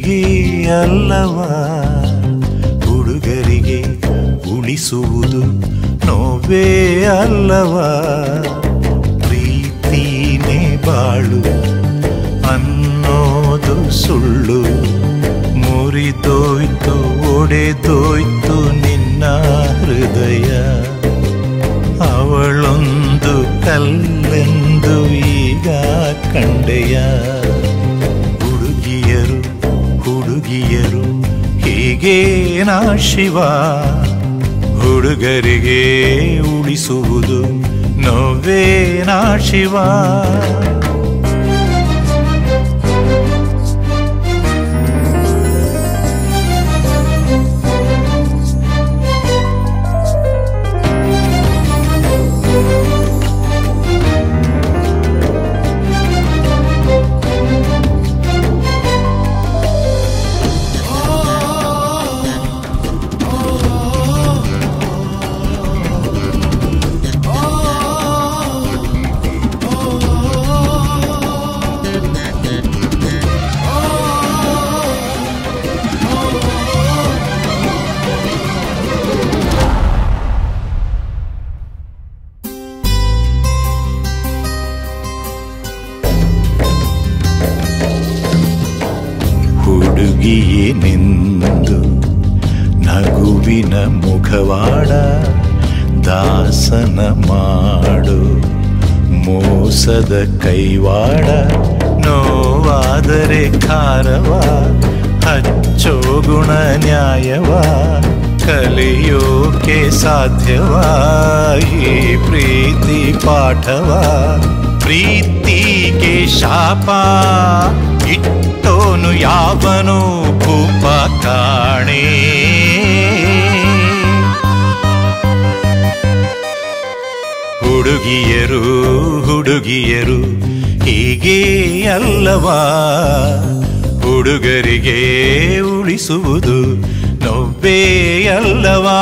ಹೀಗೆ ಅಲ್ಲವಾ ಹುಡುಗರಿಗೆ ಉಳಿಸುವುದು ನೋವೇ ಅಲ್ಲವಾ ಪ್ರೀತಿನೇ ಬಾಳು ಅನ್ನೋದು ಸುಳ್ಳು ಮುರಿದೋಯ್ತು ಒಡೆದೋಯ್ತು ನಿನ್ನ ಹೃದಯ ಅವಳೊಂದು ಕಲ್ಲೆಂದು ಈಗ ಕಂಡೆಯ ಹುಡುಗಿಯರು ಹುಡುಗಿಯರು ಹೀಗೇನಾ ಶಿವ ಹುಡುಗರಿಗೆ ಉಳಿಸುವುದು ನೋವೇನಾ ಶಿವ ಹುಡುಗಿಯೇ ನಿಂದು ನಗುವಿನ ಮುಖವಾಡ ದಾಸನ ಮಾಡು ಮೋಸದ ಕೈವಾಡ ನೋವಾದರೆ ಖಾರವ ಹಚ್ಚೋ ಗುಣ ನ್ಯಾಯವ ಕಲಿಯೋಕೆ ಸಾಧ್ಯವಾ ಈ ಪ್ರೀತಿ ಪಾಠವ ಪ್ರೀತಿಗೆ ಶಾಪ ಇಟ್ಟೋನು ಯಾವನು ಭೂಪ ಕಾಣೆ ಹುಡುಗಿಯರು ಹುಡುಗಿಯರು ಹೀಗೆ ಅಲ್ಲವಾ ಹುಡುಗರಿಗೆ ಉಳಿಸುವುದು ನೋವೇ ಅಲ್ಲವಾ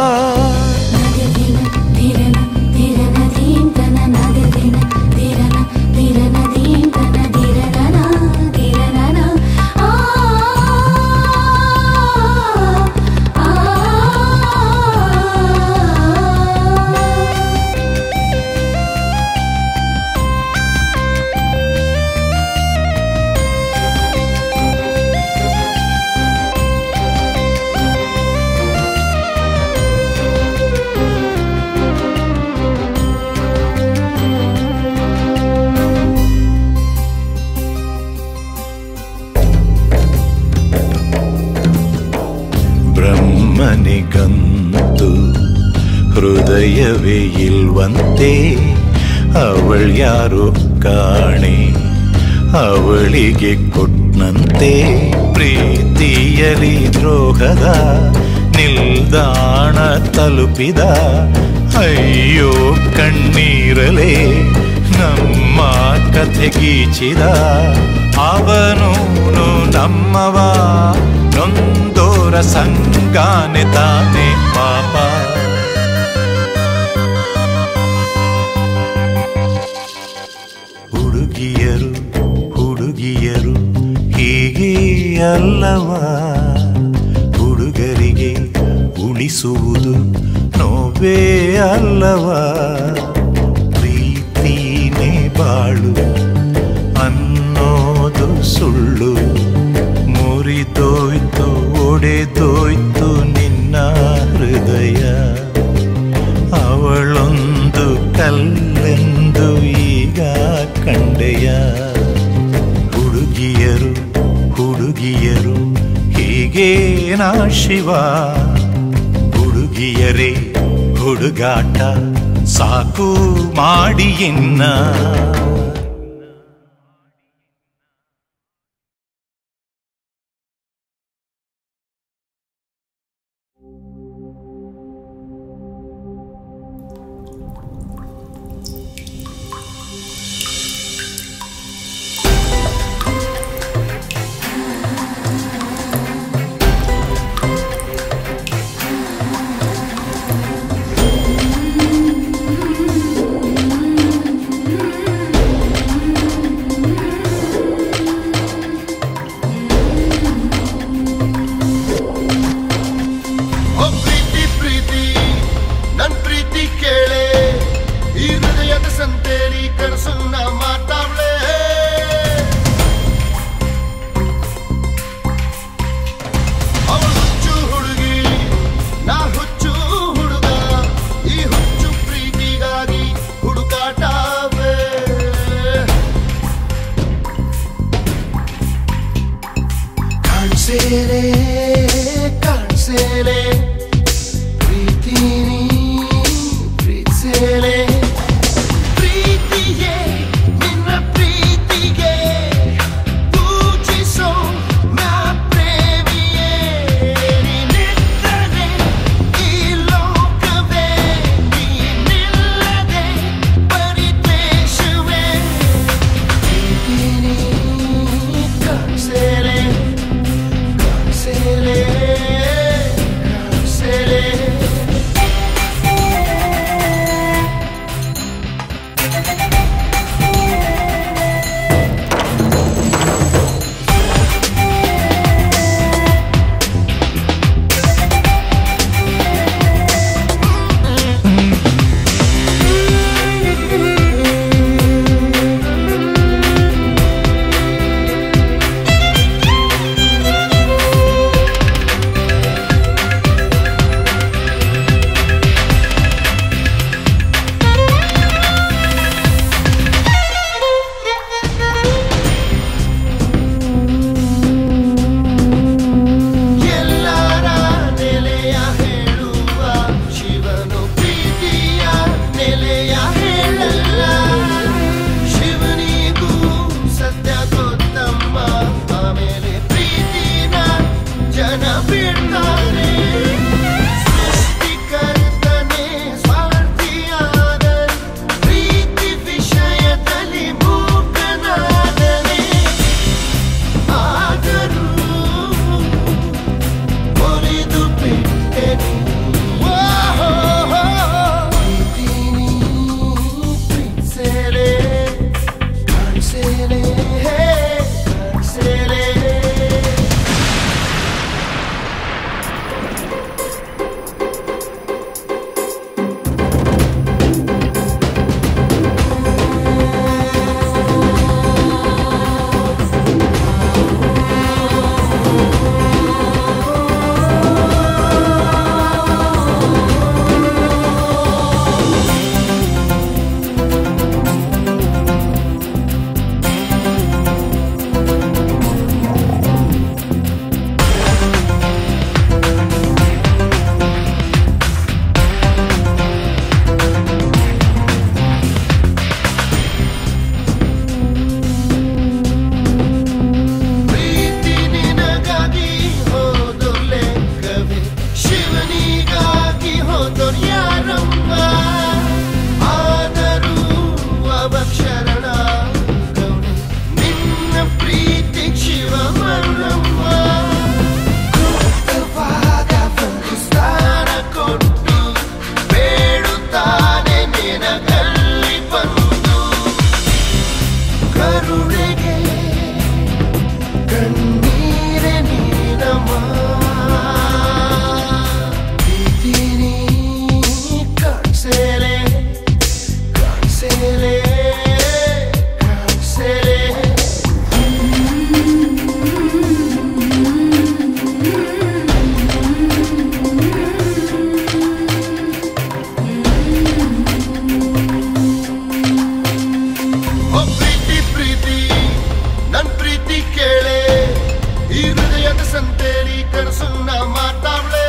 ಬ್ರಹ್ಮನಿಗಂತು ಹೃದಯವೇ ಇಲ್ವಂತೆ ಅವಳ್ಯಾರು ಕಾಣೆ ಅವಳಿಗೆ ಕೊಟ್ನಂತೆ ಪ್ರೀತಿಯಲಿ ದ್ರೋಹದ ನಿಲ್ದಾಣ ತಲುಪಿದ ಅಯ್ಯೋ ಕಣ್ಣೀರಲೇ ನಮ್ಮ ಕಥೆ ಗೀಚಿದ ಅವನು ನಮ್ಮವ ನೊಂದೋರ ಸಂಗಾನೆ ತಾನೆ ಪಾಪ ಹುಡುಗಿಯರು ಹುಡುಗಿಯರು ಹೀಗೆ ಅಲ್ಲವಾ ಹುಡುಗರಿಗೆ ಉಳಿಸುವುದು ನೋವೇ ಅಲ್ಲವಾ ಪ್ರೀತಿನೇ ಬಾಳು ಅನ್ನೋದು ಸುಳ್ಳು ಮುರಿದೋಯ್ತು ಒಡೆದೋಯ್ತು ನಿನ್ನ ಹೃದಯ ಅವಳೊಂದು ಕಲ್ಲೆಂದು ಈಗ ಕಂಡೆಯ ಹುಡುಗಿಯರು ಹುಡುಗಿಯರು ಹೀಗೇನಾ ಶಿವ ಹುಡುಗಿಯರೇ ಹುಡುಗಾಟ ಸಾಕು ಮಾಡಿ ಇನ್ನ ಕಾಣ್ಸೇಲೆ ಕಾಣ್ಸೇಲೆ ಪ್ರೀತಿನಿ ಪ್ರೀತಿಸೇಲೆ ಪ್ರೀತಿಯೇ ನಿನ್ನ ಪ್ರೀತಿಗೆ ಪೂಜಿಸೋ ನಾ ಪ್ರೇಮಿಯೇ ನೀನಿದ್ದರೆ ಈ ಲೋಕವೇ ನೀನಿಲ್ಲದೆ ಪರಿದ್ವೇಷವೇ ಪ್ರೀತಿನಿ ಕಾಣ್ಸೇಲೆ ಕಾಣ್ಸೇಲೆ ಕಾಣ್ಸೇಲೆ ಎಲ್ಲರ ನೆಲೆಯ ಹೇಳುವ ಶಿವನು ಪ್ರೀತಿಯ ನೆಲೆಯ ಹೇಳಲ್ಲ ಶಿವನಿಗೂ ಸತ್ಯ ಗೊತ್ತಮ್ಮ ಆಮೇಲೆ ಪ್ರೀತಿನ ಜನ ಬಿಡ್ತಾರೆ ಸೃಷ್ಟಿಕರ್ತನೇ ಸ್ವಾರ್ಥಿಯಾದ ಪ್ರೀತಿ ವಿಷಯದಲ್ಲಿ ಮೂಕನಾದನೇ ಆದರೂ ಒಲಿದು ಬಿಟ್ಟೆನು ಪ್ರೀತಿನಿ ಪ್ರೀತಿಸೇಲೆ ಕಾಣಿಸೇಲೆ ಕಾಣಿಸೇಲೆ ಪ್ರೀತಿ ನಿನಗಾಗಿ ಹೋದೋರ್ ಲೆಕ್ಕವೇ ಶಿವನಿಗಾಗಿ ಹೋದೋರ್ ಯಾರಮ್ಮ ಆದರೂ ಅವ ಶರಣ ಗೌರಿ ನಿನ್ನ ಪ್ರೀತಿ ಶಿವ ಮರಣಮ್ಮ ಗುಪ್ತವಾದ ಒಂದು ಸ್ಥಾನ ಕೊಟ್ಟು ಬೇಡುತ್ತಾನೆ ನಿನಗಲ್ಲಿ ಬಂದು ಕರುಣೆಗೆ ಕಣ್ಣೀರೆ ನೀನಮ್ಮ ಪ್ರೀತಿನಿ ಕಾಣಿಸೇಲೆ ಕಾಣಿಸೇಲೆ ಕಾಣಿಸೇಲೆ ಓ ಪ್ರೀತಿ ಪ್ರೀತಿ ನನ್ ಪ್ರೀತಿ ಕೇಳೆ ಈ ಹೃದಯದ ಸಂತೇಲಿ ಕನಸನ್ನ ಮಾತಾಡ್ಲೆ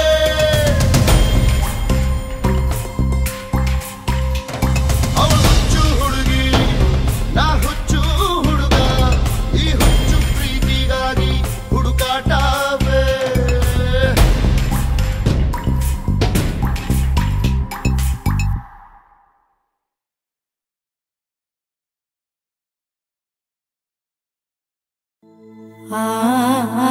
ಅವಳು ಹುಚ್ಚು ಹುಡುಗಿ ನಾ ಹುಚ್ಚು ಹುಡುಗ ಈ ಹುಚ್ಚು ಪ್ರೀತಿಗಾಗಿ ಹುಡುಕಾಟವೇ ಆ